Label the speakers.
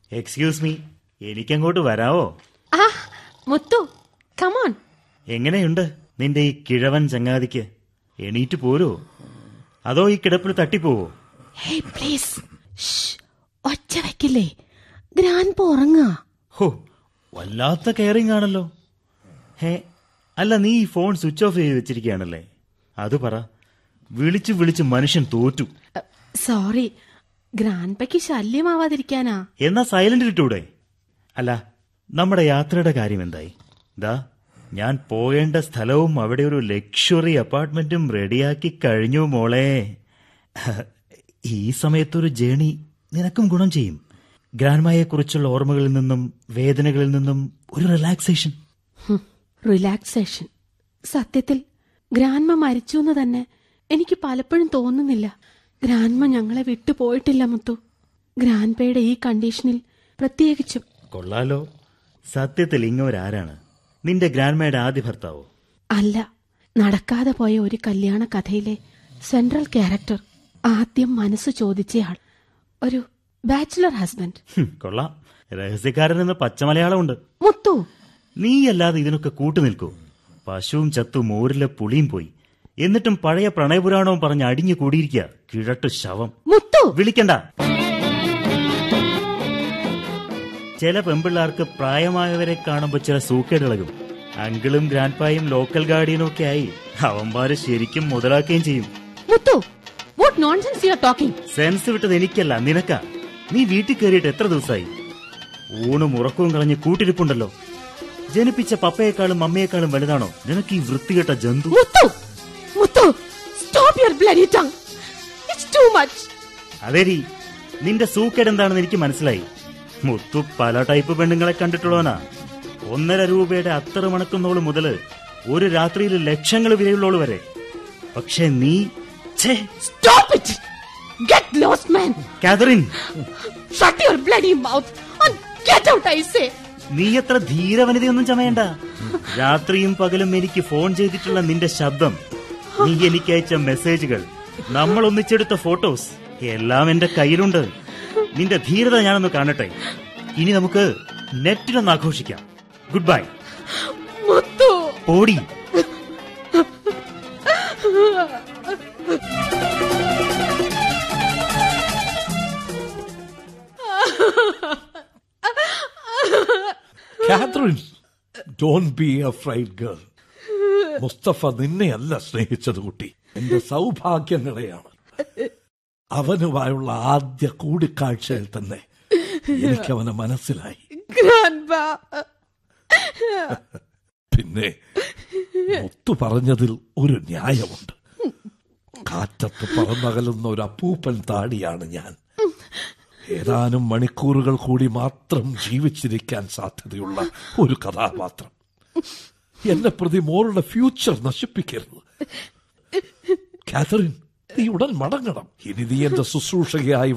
Speaker 1: excuse me എനിക്കങ്ങോട്ട് വരാവോ
Speaker 2: ആ മുത്തു come on
Speaker 1: എങ്ങനെയുണ്ട് നിന്റെ ഈ കിഴവൻ ചങ്ങാതിക്ക് എണീറ്റ് പോരോ അതോ ഈ കിടപ്പിൽ തട്ടിപ്പോവോ
Speaker 2: ഹേയ് പ്ലീസ് ഒച്ച വെക്കില്ലേ ഗ്രാൻഡ് ഉറങ്ങാ
Speaker 1: ഹോ വല്ലാത്ത കെയറിംഗ് ആണല്ലോ ഹേ അല്ല നീ ഈ ഫോൺ സ്വിച്ച് ഓഫ് ചെയ്ത് വെച്ചിരിക്കുകയാണല്ലേ അത് പറ വിളിച്ചു വിളിച്ച് മനുഷ്യൻ തോറ്റു
Speaker 2: സോറി ഗ്രാൻഡ്പയ്ക്ക് ശല്യമാവാതിരിക്കാനാ
Speaker 1: എന്നാ സൈലന്റ് ഇട്ടൂടെ അല്ല നമ്മുടെ യാത്രയുടെ കാര്യം എന്തായി ദാ ഞാൻ പോകേണ്ട സ്ഥലവും അവിടെ ഒരു ലക്ഷറി അപ്പാർട്ട്മെന്റും റെഡിയാക്കി കഴിഞ്ഞു മോളെ ഈ സമയത്തൊരു ജേണി നിനക്കും ഗുണം ചെയ്യും ഗ്രാൻഡ്മയെക്കുറിച്ചുള്ള ഓർമ്മകളിൽ നിന്നും വേദനകളിൽ നിന്നും ഒരു റിലാക്സേഷൻ
Speaker 2: റിലാക്സേഷൻ സത്യത്തിൽ ഗ്രാൻമ മരിച്ചു എന്ന് തന്നെ എനിക്ക് പലപ്പോഴും തോന്നുന്നില്ല ഗ്രാൻമ ഞങ്ങളെ വിട്ടുപോയിട്ടില്ല മുത്തു ഗ്രാൻപയുടെ ഈ കണ്ടീഷനിൽ പ്രത്യേകിച്ചും
Speaker 1: കൊള്ളാലോ സത്യത്തിൽ ഇങ്ങോരാരാണ് നിന്റെ ഗ്രാൻഡ്മയുടെ ആദ്യ ഭർത്താവോ
Speaker 2: അല്ല നടക്കാതെ പോയ ഒരു കല്യാണ കഥയിലെ സെൻട്രൽ ക്യാരക്ടർ ആദ്യം മനസ്സ് ചോദിച്ചയാൾ ഒരു ബാച്ചിലർ ഹസ്ബൻഡ്
Speaker 1: ഹും, കൊള്ളാം രഹസ്യക്കാരൻ എന്ന് പച്ചമലയാളമുണ്ട്
Speaker 2: മുത്തു
Speaker 1: നീയല്ലാതെ ഇതിനൊക്കെ കൂട്ടു നിൽക്കൂ പശുവും ചത്തു മോരിലെ പുളിയും പോയി എന്നിട്ടും പഴയ പ്രണയപുരാണവും പറഞ്ഞ് അടിഞ്ഞു കൂടിയിരിക്കുക കിഴട്ട് ശവം
Speaker 2: മുത്തു
Speaker 1: വിളിക്കണ്ട ചില പെമ്പിള്ളാർക്ക് പ്രായമായവരെ കാണുമ്പോൾ ചില സൂക്കേടിളകും അങ്കിളും ഗ്രാൻഡ്പായും ലോക്കൽ ഗാർഡിയനും ഒക്കെ ആയി അവന്മാര് ശരിക്കും മുതലാക്കുകയും ചെയ്യും
Speaker 2: Muthu what nonsense you are talking
Speaker 1: sense വിട്ടത് എനിക്കല്ല നിനക്കാ നീ വീട്ടിൽ കയറിയിട്ട് എത്ര ദിവസമായി ഊണും ഉറക്കവും കളഞ്ഞ് കൂട്ടിരിപ്പുണ്ടല്ലോ ജനിപ്പിച്ച പപ്പയെക്കാളും അമ്മയെക്കാളും വലുതാണോ നിനക്ക് ഈ വൃത്തികെട്ട ജന്തു
Speaker 2: Muthu Muthu stop your bloody tongue it's too much
Speaker 1: അതേരി നിന്റെ സൂക്കേട് എന്താണെന്ന് എനിക്ക് മനസ്സിലായി മുത്തു പല ടൈപ്പ് പെണ്ണുങ്ങളെ കണ്ടിട്ടുള്ളവനാ ഒന്നര രൂപയുടെ അത്തറ മണക്കുന്നോള് മുതല് ഒരു രാത്രിയിൽ ലക്ഷങ്ങൾ വിലയുള്ളോള് വരെ പക്ഷെ നീ ഛേ,
Speaker 2: stop it get lost man
Speaker 1: Catherine
Speaker 2: shut your bloody mouth and get out I say
Speaker 1: നീ എത്ര ധീരവനിതയൊന്നും ചമയണ്ട രാത്രിയും പകലും എനിക്ക് ഫോൺ ചെയ്തിട്ടുള്ള നിന്റെ ശബ്ദം നീ എനിക്ക് അയച്ച മെസ്സേജുകൾ നമ്മൾ ഒന്നിച്ചെടുത്ത ഫോട്ടോസ് എല്ലാം എന്റെ കയ്യിലുണ്ട് നിന്റെ ധീരത ഞാനൊന്ന് കാണട്ടെ ഇനി നമുക്ക് നെറ്റിലൊന്ന് ആഘോഷിക്കാം ഗുഡ് ബൈ
Speaker 2: മുത്തു
Speaker 1: ഓടി
Speaker 3: Catherine don't be afraid girl Mustafa നിന്നെയല്ല സ്നേഹിച്ചത് കുട്ടി എന്റെ സൗഭാഗ്യങ്ങളെയാണ് അവനുമായുള്ള ആദ്യ കൂടിക്കാഴ്ചയിൽ തന്നെ എനിക്ക് അവനെ മനസ്സിലായി
Speaker 2: ഗ്രാൻഡ്പ
Speaker 3: പിന്നെ മുത്തു പറഞ്ഞതിൽ ഒരു ന്യായമുണ്ട് കാറ്റത്ത് പറന്നകലുന്ന ഒരു അപ്പൂപ്പൻ താടിയാണ് ഞാൻ ഏതാനും മണിക്കൂറുകൾ കൂടി മാത്രം ജീവിച്ചിരിക്കാൻ സാധ്യതയുള്ള ഒരു കഥാപാത്രം എന്നെ പ്രതി മോളുടെ ഫ്യൂച്ചർ നശിപ്പിക്കരുത് കാതറിൻ നീ ഉടൻ മടങ്ങണം ഇനി നീ എന്റെ ശുശ്രൂഷകയായി